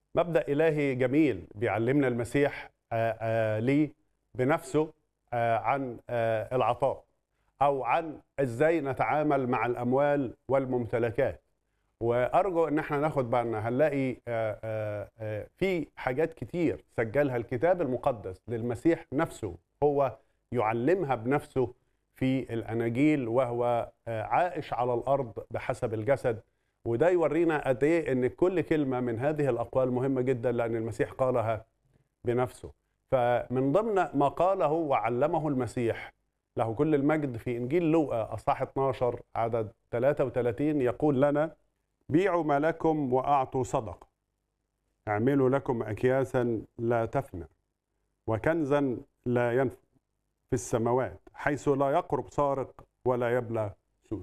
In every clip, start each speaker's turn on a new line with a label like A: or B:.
A: مبدا الهي جميل بيعلمنا المسيح آه، آه، ليه بنفسه آه، عن آه، العطاء او عن ازاي نتعامل مع الاموال والممتلكات وارجو ان احنا ناخد بالنا هنلاقي آه، آه، آه، في حاجات كتير سجلها الكتاب المقدس للمسيح نفسه هو يعلمها بنفسه في الاناجيل وهو آه، عائش على الارض بحسب الجسد وده يورينا قد ايه ان كل كلمه من هذه الاقوال مهمه جدا لان المسيح قالها بنفسه فمن ضمن ما قاله وعلمه المسيح له كل المجد في انجيل لوقا اصحاح 12 عدد 33 يقول لنا بيعوا ما لكم واعطوا صدقه اعملوا لكم اكياسا لا تفنى وكنزا لا ينفد في السماوات حيث لا يقرب سارق ولا يبلى سوس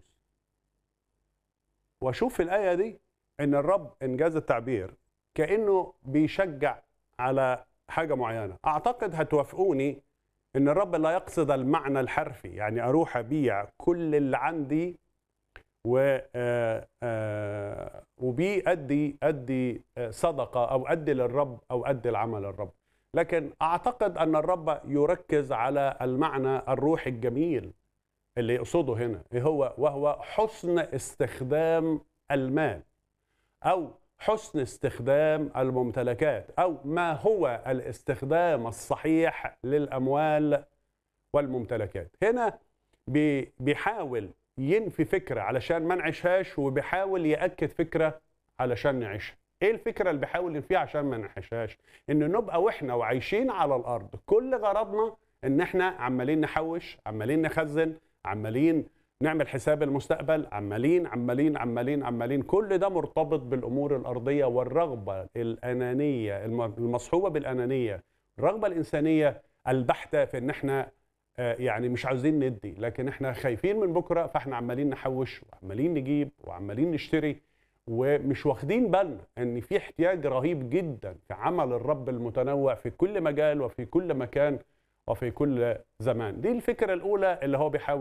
A: واشوف في الايه دي ان الرب انجاز التعبير كانه بيشجع على حاجه معينه اعتقد هتوافقوني ان الرب لا يقصد المعنى الحرفي يعني اروح ابيع كل اللي عندي و آه، آه، وبيه ادي ادي آه، صدقه او ادي للرب او ادي العمل للرب لكن اعتقد ان الرب يركز على المعنى الروحي الجميل اللي يقصده هنا إيه هو وهو حسن استخدام المال او حسن استخدام الممتلكات او ما هو الاستخدام الصحيح للاموال والممتلكات هنا بي- بيحاول ينفي فكره علشان ما نعيشهاش وبيحاول ياكد فكره علشان نعيشها ايه الفكره اللي بيحاول ينفيها عشان ما نعيشهاش ان نبقى واحنا وعايشين على الارض كل غرضنا ان احنا عمالين نحوش عمالين نخزن عمالين نعمل حساب المستقبل عمالين عمالين عمالين عمالين كل ده مرتبط بالامور الارضيه والرغبه الانانيه الم- المصحوبه بالانانيه الرغبه الانسانيه البحته في ان احنا آه، يعني مش عاوزين ندي لكن احنا خايفين من بكره فاحنا عمالين نحوش وعمالين نجيب وعمالين نشتري ومش واخدين بالنا ان في احتياج رهيب جدا في عمل الرب المتنوع في كل مجال وفي كل مكان وفي كل زمان دي الفكره الاولى اللي هو بيحاول